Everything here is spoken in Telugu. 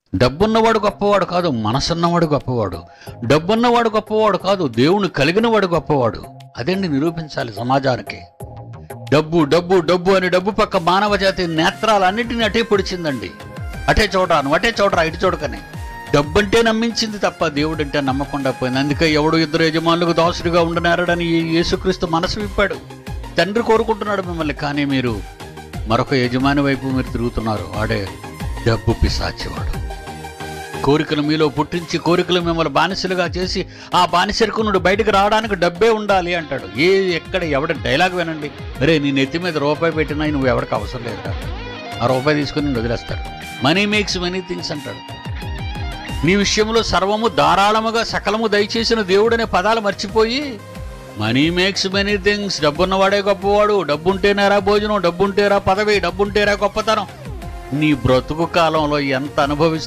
డబ్బున్నవాడు గొప్పవాడు కాదు మనసున్నవాడు గొప్పవాడు డబ్బున్నవాడు గొప్పవాడు కాదు దేవుని కలిగినవాడు గొప్పవాడు అదండి నిరూపించాలి సమాజానికి డబ్బు డబ్బు డబ్బు అని డబ్బు పక్క మానవ జాతి నేత్రాలన్నింటినీ అటే పొడిచిందండి అటే చూడరాను అటే చూడరా ఇటు చూడకని డబ్బంటే నమ్మించింది తప్ప దేవుడంటే నమ్మకుండా పోయింది అందుకే ఎవడు ఇద్దరు యజమానులకు దాసుడిగా ఉండనారడని ఈ యేసుక్రీస్తు మనసు విప్పాడు తండ్రి కోరుకుంటున్నాడు మిమ్మల్ని కానీ మీరు మరొక యజమాని వైపు మీరు తిరుగుతున్నారు వాడే డబ్బు పిశాచివాడు కోరికలు మీలో పుట్టించి కోరికలు మిమ్మల్ని బానిసలుగా చేసి ఆ బానిసరికి నుండి బయటకు రావడానికి డబ్బే ఉండాలి అంటాడు ఏ ఎక్కడ ఎవడ డైలాగ్ వినండి అరే నీ నెత్తి మీద రూపాయి పెట్టినా నువ్వు ఎవరికి అవసరం లేదు ఆ రూపాయి తీసుకుని నిన్ను వదిలేస్తాడు మనీ మేక్స్ మనీ థింగ్స్ అంటాడు నీ విషయంలో సర్వము ధారాళముగా సకలము దయచేసిన దేవుడనే పదాలు మర్చిపోయి మనీ మేక్స్ మెనీ థింగ్స్ డబ్బున్నవాడే గొప్పవాడు డబ్బుంటేనేరా భోజనం డబ్బుంటేరా పదవి డబ్బుంటేరా గొప్పతనం నీ బ్రతుకు కాలంలో ఎంత అనుభవిస్తే